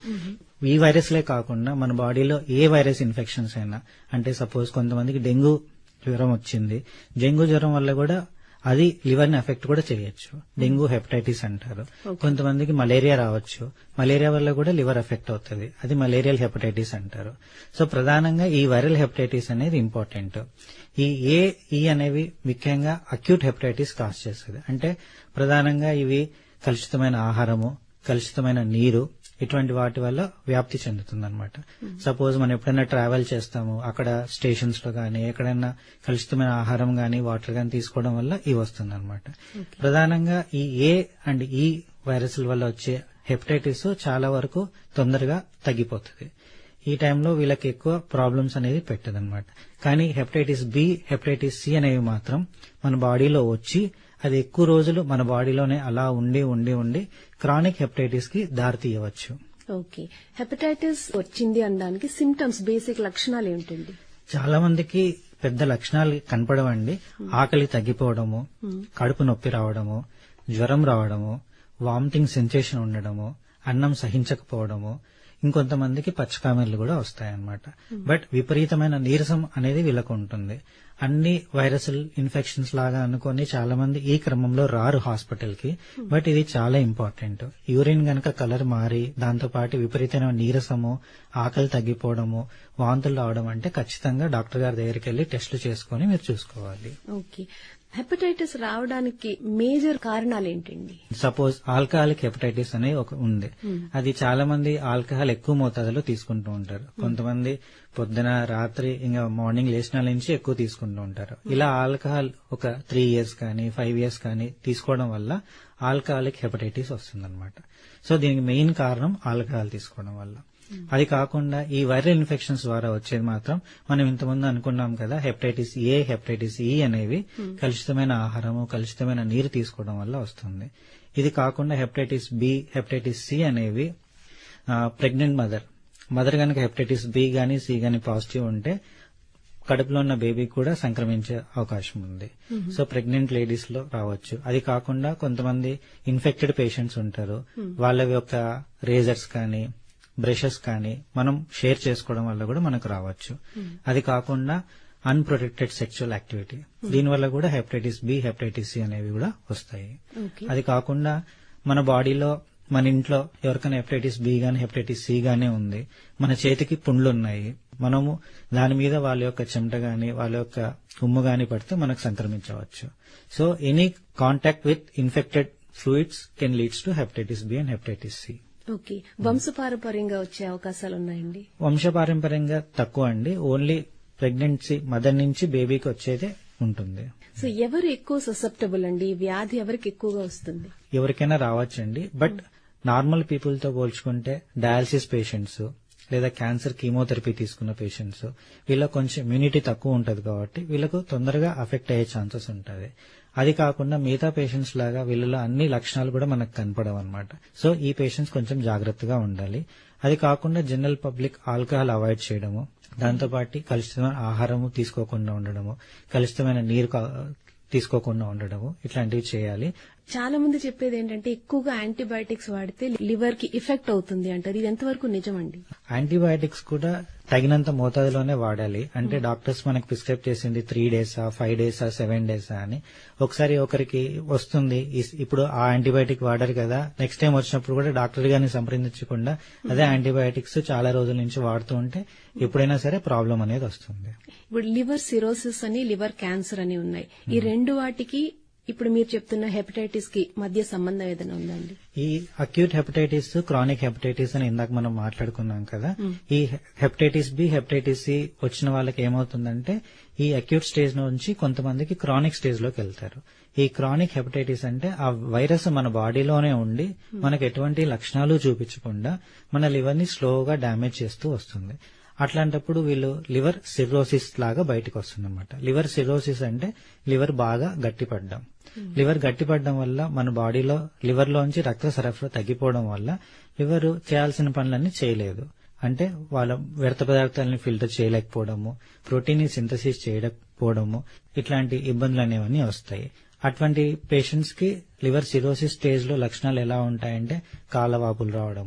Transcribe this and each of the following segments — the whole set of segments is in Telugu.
ఈ వైరస్లే కాకుండా మన బాడీలో ఏ వైరస్ ఇన్ఫెక్షన్స్ అయినా అంటే సపోజ్ కొంతమందికి డెంగ్యూ జ్వరం వచ్చింది డెంగ్యూ జ్వరం వల్ల కూడా అది లివర్ ని ఎఫెక్ట్ కూడా చేయొచ్చు డెంగ్యూ హెపటైటిస్ అంటారు కొంతమందికి మలేరియా రావచ్చు మలేరియా వల్ల కూడా లివర్ ఎఫెక్ట్ అవుతుంది అది మలేరియల్ హెపటైటిస్ అంటారు సో ప్రధానంగా ఈ వైరల్ హెపటైటిస్ అనేది ఇంపార్టెంట్ ఈ ఏ ఈ అనేవి ముఖ్యంగా అక్యూట్ హెపటైటిస్ కాజ్ చేస్తుంది అంటే ప్రధానంగా ఇవి కలుషితమైన ఆహారము కలుషితమైన నీరు ఇటువంటి వాటి వల్ల వ్యాప్తి చెందుతుంది అనమాట సపోజ్ మనం ఎప్పుడైనా ట్రావెల్ చేస్తాము అక్కడ స్టేషన్స్ లో గానీ ఎక్కడైనా కలుషితమైన ఆహారం గానీ వాటర్ గానీ తీసుకోవడం వల్ల ఇవి వస్తుంది అనమాట ప్రధానంగా ఈ ఏ అండ్ ఈ వైరస్ల వల్ల వచ్చే హెపటైటిస్ చాలా వరకు తొందరగా తగ్గిపోతుంది ఈ టైంలో వీళ్ళకి ఎక్కువ ప్రాబ్లమ్స్ అనేది పెట్టదన్నమాట కానీ హెపటైటిస్ బి హెపటైటిస్ సి అనేవి మాత్రం మన బాడీలో వచ్చి అది ఎక్కువ రోజులు మన బాడీలోనే అలా ఉండి ఉండి ఉండి క్రానిక్ హెపటైటిస్ కి దారి తీయవచ్చు ఓకే హెపటైటిస్ వచ్చింది అనడానికి సిమ్టమ్స్ బేసిక్ లక్షణాలు ఏంటండి చాలా మందికి పెద్ద లక్షణాలు కనపడవండి ఆకలి తగ్గిపోవడము కడుపు నొప్పి రావడము జ్వరం రావడము వామిటింగ్ సెన్సేషన్ ఉండడము అన్నం సహించకపోవడము ఇంకొంతమందికి పచ్చకామెర్లు కూడా వస్తాయన్నమాట బట్ విపరీతమైన నీరసం అనేది వీళ్ళకు ఉంటుంది అన్ని వైరసల్ ఇన్ఫెక్షన్స్ లాగా అనుకొని చాలా మంది ఈ క్రమంలో రారు హాస్పిటల్ కి బట్ ఇది చాలా ఇంపార్టెంట్ యూరిన్ గనక కలర్ మారి దాంతో పాటు విపరీతమైన నీరసము ఆకలి తగ్గిపోవడము వాంతులు రావడం అంటే ఖచ్చితంగా డాక్టర్ గారి దగ్గరికి వెళ్లి టెస్టులు చేసుకుని మీరు చూసుకోవాలి ఓకే హెపటైటిస్ రావడానికి మేజర్ కారణాలు ఏంటండి సపోజ్ ఆల్కహాలిక్ హెపటైటిస్ అనే ఒక ఉంది అది చాలా మంది ఆల్కహాల్ ఎక్కువ మోతాదులో తీసుకుంటూ ఉంటారు కొంతమంది పొద్దున రాత్రి ఇంకా మార్నింగ్ లేచిన నుంచి ఎక్కువ తీసుకుంటూ ఉంటారు ఇలా ఆల్కహాల్ ఒక త్రీ ఇయర్స్ కానీ ఫైవ్ ఇయర్స్ కానీ తీసుకోవడం వల్ల ఆల్కహాలిక్ హెపటైటిస్ వస్తుందన్నమాట సో దీనికి మెయిన్ కారణం ఆల్కహాల్ తీసుకోవడం వల్ల అది కాకుండా ఈ వైరల్ ఇన్ఫెక్షన్స్ ద్వారా వచ్చేది మాత్రం మనం ఇంతకుముందు అనుకున్నాం కదా హెపటైటిస్ ఏ హెపటైటిస్ ఈ అనేవి కలుషితమైన ఆహారము కలుషితమైన నీరు తీసుకోవడం వల్ల వస్తుంది ఇది కాకుండా హెపటైటిస్ బి హెపటైటిస్ సి అనేవి ప్రెగ్నెంట్ మదర్ మదర్ కనుక హెపటైటిస్ బి గాని సి గాని పాజిటివ్ ఉంటే కడుపులో ఉన్న బేబీ కూడా సంక్రమించే అవకాశం ఉంది సో ప్రెగ్నెంట్ లేడీస్ లో రావచ్చు అది కాకుండా కొంతమంది ఇన్ఫెక్టెడ్ పేషెంట్స్ ఉంటారు వాళ్ళ యొక్క రేజర్స్ కానీ బ్రషెస్ కానీ మనం షేర్ చేసుకోవడం వల్ల కూడా మనకు రావచ్చు అది కాకుండా అన్ప్రొటెక్టెడ్ సెక్షువల్ యాక్టివిటీ దీనివల్ల కూడా హెపటైటిస్ బి హెపటైటిస్ సి అనేవి కూడా వస్తాయి ఓకే అది కాకుండా మన బాడీలో మన ఇంట్లో ఎవరికైనా హెపటైటిస్ బి గానీ హెపటైటిస్ సి గానీ ఉంది మన చేతికి పుండ్లు ఉన్నాయి మనము దాని మీద వాళ్ళ యొక్క చెమట గాని వాళ్ళ యొక్క ఉమ్ము గాని పడితే మనకు సంక్రమించవచ్చు so any contact with infected fluids can leads to hepatitis B and hepatitis C okay వంశపారపర్యంగా వచ్చే అవకాశాలు ఉన్నాయండి వంశపారంపర్యంగా తక్కువ అండి ఓన్లీ ప్రెగ్నెన్సీ మదర్ నుంచి బేబీకి వచ్చేదే ఉంటుంది సో ఎవరు ఎక్కువ ససెప్టబుల్ అండి ఈ వ్యాధి ఎవరికి ఎక్కువగా వస్తుంది ఎవరికైనా రావచ్చండి బట్ నార్మల్ పీపుల్ తో పోల్చుకుంటే డయాలసిస్ పేషెంట్స్ లేదా క్యాన్సర్ కీమోథెరపీ తీసుకున్న పేషెంట్స్ వీళ్ళకి కొంచెం ఇమ్యూనిటీ తక్కువ ఉంటది కాబట్టి వీళ్ళకు తొందరగా అఫెక్ట్ అయ్యే ఛాన్సెస్ ఉంటది అది కాకుండా మిగతా పేషెంట్స్ లాగా వీళ్ళలో అన్ని లక్షణాలు కూడా మనకు కనపడవు అనమాట సో ఈ పేషెంట్స్ కొంచెం జాగ్రత్తగా ఉండాలి అది కాకుండా జనరల్ పబ్లిక్ ఆల్కహాల్ అవాయిడ్ చేయడము దాంతోపాటు కలుషితమైన ఆహారము తీసుకోకుండా ఉండడము కలుషితమైన నీరు కా- తీసుకోకుండా ఉండడము ఇట్లాంటివి చేయాలి చాలా మంది చెప్పేది ఏంటంటే ఎక్కువగా యాంటీబయాటిక్స్ వాడితే లివర్ కి ఎఫెక్ట్ అవుతుంది అంటారు ఇది ఎంతవరకు నిజమండి యాంటీబయాటిక్స్ కూడా తగినంత మోతాదులోనే వాడాలి అంటే డాక్టర్స్ మనకు ప్రిస్క్రైబ్ చేసింది త్రీ డేసా ఫైవ్ డేసా సెవెన్ డేసా అని ఒకసారి ఒకరికి వస్తుంది ఇస్- ఇప్పుడు ఆ యాంటీబయాటిక్ వాడారు కదా నెక్స్ట్ టైం వచ్చినప్పుడు కూడా డాక్టర్ గారిని సంప్రదించకుండా అదే యాంటీబయాటిక్స్ చాలా రోజుల నుంచి వాడుతూ ఉంటే ఎప్పుడైనా సరే ప్రాబ్లం అనేది వస్తుంది ఇప్పుడు లివర్ సిరోసిస్ అని లివర్ క్యాన్సర్ అని ఉన్నాయి ఈ రెండు వాటికి ఇప్పుడు మీరు చెప్తున్న హెపటైటిస్ కి మధ్య సంబంధం ఏదైనా ఉందండి ఈ అక్యూట్ హెపటైటిస్ క్రానిక్ హెపటైటిస్ అని ఇందాక మనం మాట్లాడుకున్నాం కదా ఈ హెపటైటిస్ బి హెపటైటిస్ సి వచ్చిన వాళ్ళకి ఏమవుతుందంటే ఈ అక్యూట్ స్టేజ్ నుంచి కొంతమందికి క్రానిక్ స్టేజ్ లోకి వెళ్తారు ఈ క్రానిక్ హెపటైటిస్ అంటే ఆ వైరస్ మన బాడీలోనే ఉండి మనకు ఎటువంటి లక్షణాలు చూపించకుండా మన లివర్ ని స్లోగా డ్యామేజ్ చేస్తూ వస్తుంది అట్లాంటప్పుడు వీళ్ళు లివర్ సిరోసిస్ లాగా బయటకు వస్తుందన్నమాట లివర్ సిరోసిస్ అంటే లివర్ బాగా గట్టిపడ్డం లివర్ గట్టిపడడం వల్ల మన బాడీలో లివర్ లోంచి రక్త సరఫరా తగ్గిపోవడం వల్ల లివర్ చేయాల్సిన పనులన్నీ చేయలేదు అంటే వాళ్ళ వ్యర్థ పదార్థాలని ఫిల్టర్ చేయలేకపోవడము ప్రోటీన్ ని సింథసిస్ చేయకపోవడము ఇట్లాంటి ఇబ్బందులు అనేవన్నీ వస్తాయి అటువంటి పేషెంట్స్ కి లివర్ సిరోసిస్ స్టేజ్ లో లక్షణాలు ఎలా ఉంటాయంటే కాలవాపులు రావడము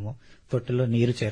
పొట్టలో నీరు చేరడం